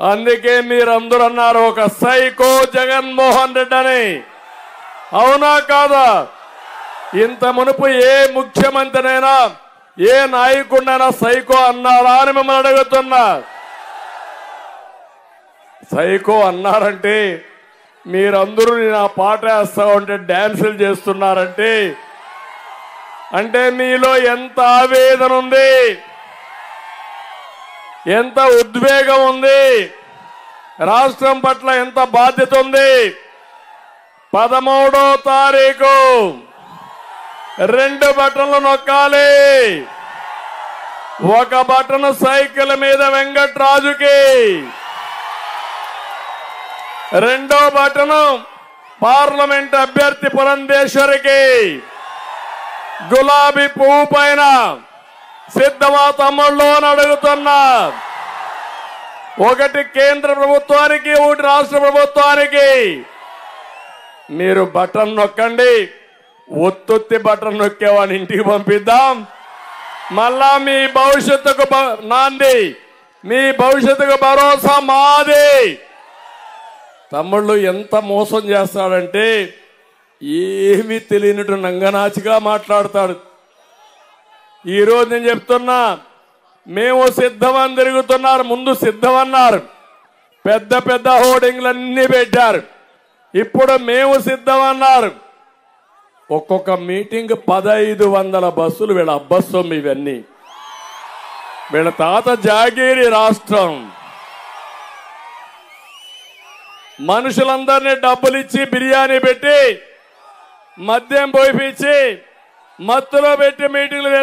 అందుకే మీరందరూ అన్నారు ఒక సైకో జగన్మోహన్ రెడ్డి అని అవునా కాదా ఇంత మునుపు ఏ ముఖ్యమంత్రినైనా ఏ నాయకుడినైనా సైకో అన్నారా అని మిమ్మల్ని అడుగుతున్నా సైకో అన్నారంటే మీరందరూ నేను ఆ పాట వేస్తా ఉంటే డ్యాన్సులు చేస్తున్నారంటే అంటే మీలో ఎంత ఆవేదన ఉంది ఎంత ఉద్వేగం ఉంది రాష్ట్రం పట్ల ఎంత బాధ్యత ఉంది పదమూడో తారీఖు రెండు బటన్లు నొక్కాలి ఒక బటన్ సైకిల్ మీద వెంకట్రాజుకి రెండో బటను పార్లమెంట్ అభ్యర్థి పురంధేశ్వరికి గులాబీ పువ్వు పైన సిద్ధమా తమ్ముళ్ళు అని అడుగుతున్నా ఒకటి కేంద్ర ప్రభుత్వానికి ఒకటి రాష్ట్ర ప్రభుత్వానికి మీరు బటన్ నొక్కండి ఒత్తొత్తి బటన్ నొక్కేవాడిని ఇంటికి పంపిద్దాం మళ్ళా మీ భవిష్యత్తుకు భ- నాంది మీ భవిష్యత్తుకు భరోసా మాది తమ్ముళ్ళు ఎంత మోసం చేస్తాడంటే ఏమీ తెలియనట్టు నంగనాచిగా మాట్లాడతాడు ఈరోజు నేను చెప్తున్నా మేము సిద్ధమని తిరుగుతున్నారు ముందు సిద్ధమన్నారు పెద్ద పెద్ద హోర్డింగ్లన్నీ పెట్టారు ఇప్పుడు మేము సిద్ధమన్నారు ఒక్కొక్క మీటింగ్ పదహైదు వందల బస్సులు వీళ్ళ అబ్బస్సం ఇవన్నీ వీళ్ళ తాత జాగీరి రాష్ట్రం మనుషులందరినీ డబ్బులు ఇచ్చి బిర్యానీ పెట్టి మద్యం పోయిపించి మత్తులో పెట్టి మీటింగ్లు